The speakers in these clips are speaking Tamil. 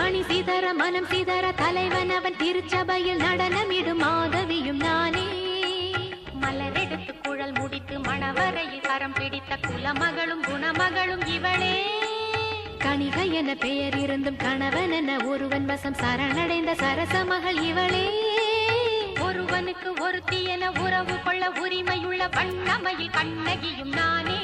மணி சிதற மனம் சிதற தலைவன் அவன் திருச்சபையில் நடனமிடும் மாதவியும் நானே மலரெடுத்து குழல் முடித்து மணவரையில் கரம் பிடித்த குலமகளும் குணமகளும் இவளே கணிகை என பெயர் இருந்தும் கணவன் என ஒருவன் வசம் சரணடைந்த சரச மகள் இவளே ஒருவனுக்கு ஒருத்தி என உறவு கொள்ள உரிமையுள்ள வண்ணமையில் கண்ணகியும் நானே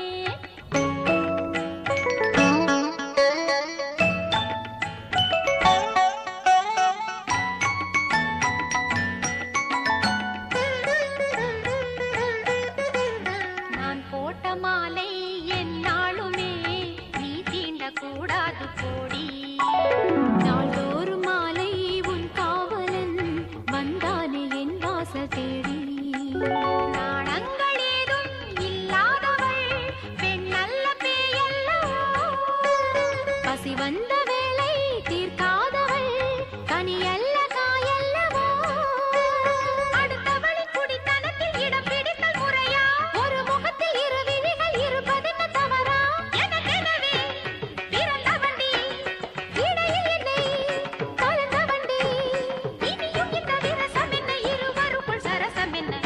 நான் போட்ட மாலை என்னாலுமே நீ தீண்ட கூடாது போடி நாள்தோறும் மாலை உன் காவலன் வந்தானே என் வாசல் தேடி நாணங்கள் ஏதும் இல்லாதவள் பெண் நல்ல பேயல்லவோ பசி வந்த வேளை தீர்க்காதவள் கனியல்ல காயல்லவோ அடுத்தவளின் குடித்தனத்தில் இடம் பிடித்தல் முறையா ஒரு முகத்தில் இரு விழிகள் இருப்பதென்ன தவறா எனக்கெனவே பிறந்த வண்டி இடையில் என்னை கலந்த வண்டி இனியும் இந்த விரசம் என்ன இருவருக்குள் சரசம் என்ன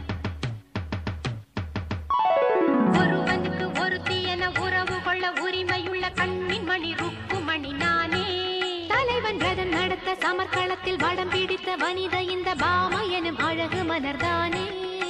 ஒருவனுக்கு ஒருத்தி என உறவு கொள்ள உரிமையுள்ள கண்ணின் மணி ருக்குமணி நானே தலைவன் ரதம் நடத்த சமர்க்களத்தில் வடம் பிடித்த வனித இந்த பாமா எனும் அழகு மலர்தானே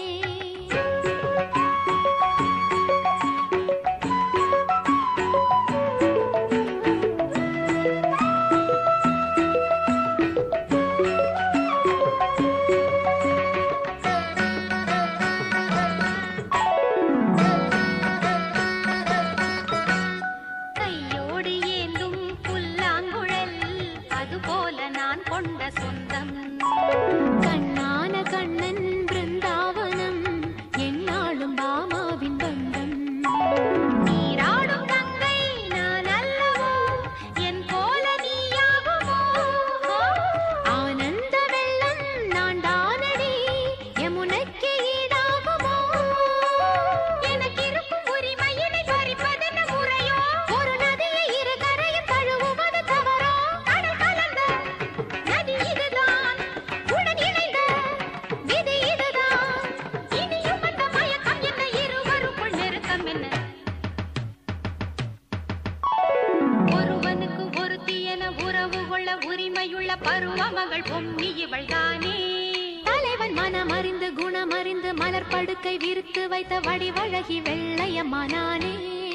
கையோடு ஏந்தும் புல்லாங்குழல் அதுபோல நான் கொண்ட சொந்தம் கண்ணான கண்ணன் பிருந்தாவனம் என்னாலும் பாமாவின் பந்தம் நீராடும் கங்கை நான் அல்லவோ என் போல நீயாகுமோ ஆனந்த வெள்ளம் நான் தானடி யமுனைக்கு ஈடாகுமோ எனக்கு இருக்கும் உரிமையினை பறிப்பதென்ன முறையோ ஒரு நதியை இரு கரையும் தழுவுவது தவறோ கடல் கலந்த நதி இதுதான் உடன் இணைந்த விதி இதுதான் இனியும் அந்த மயக்கம் என்ன இருவருக்குள் நெருக்கம் என்ன ஒருவனுக்கு ஒருத்தி என உறவு கொள்ள உரிமையுள்ள பருவ மகள் பொம்மி இவள் தானே தலைவன் மனம் அறிந்து குணம் அறிந்து மலர் படுக்கை விரித்து வைத்த வடிவழகி வெள்ளையம்மா நானே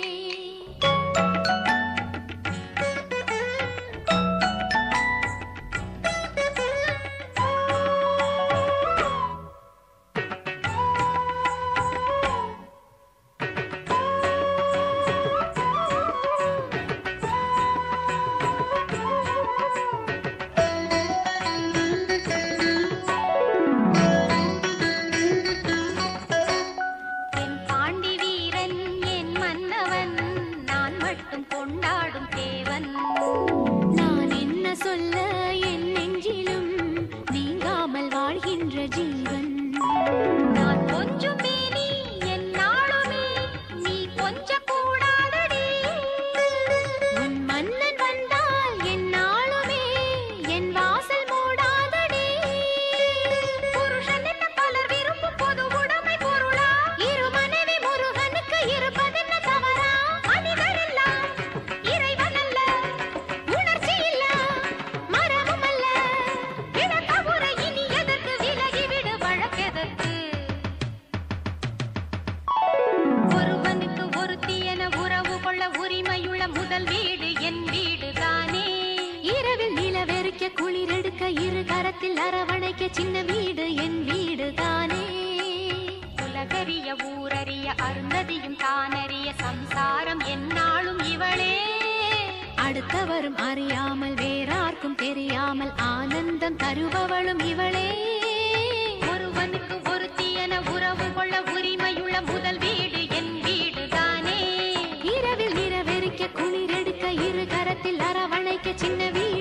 என் பாண்டி வீரன் என் மன்னவன் நான் மட்டும் கொண்டாடும் தேவன் நான் என்ன சொல்ல என் நெஞ்சிலும் நீங்காமல் வாழ்கின்ற ஜீவன் நான் கொஞ்சம் மேனி என் நாளுமே நீ கொஞ்ச கூடாதடி உன் மன்னன் வந்தால் என் நாளுமே என் வாசல் மூடாதடி புருஷன் என்ன பலர் விரும்பும் பொது உடைமை பொருளா இரு மனைவி முருகனுக்கு இருப்பதென்ன தவறா மனிதர் எல்லாம் இறைவன் அல்ல உணர்ச்சி இல்ல மரமும் அல்ல இழக்கவுரை இனி எதற்கு விலகிவிடு வழக்கெதற்கு ஒருவனுக்கு ஒருத்தி என உறவு கொள்ள உரிமையுள்ள முதல் வீடு என் வீடு தானே இரவில் நிலவெறிக்க குளிரெடுக்க இரு கரத்தில் அரவணைக்க சின்ன வீடு என் வீடு தானே உலகறிய ஊரறிய அருந்ததியும் தானறிய சம்சாரம் என்னாலும் இவளே அடுத்தவரும் அறியாமல் வேறார்க்கும் தெரியாமல் ஆனந்தம் தருபவளும் இவளே ஒருவனுக்கு ஒருத்தி என உறவு கொள்ள உரிமையுள்ள முதல் வீடு என் வீடு தானே இரவில் நிறவெறிக்க குளிரெடுக்க இரு கரத்தில் அரவணைக்க சின்ன வீடு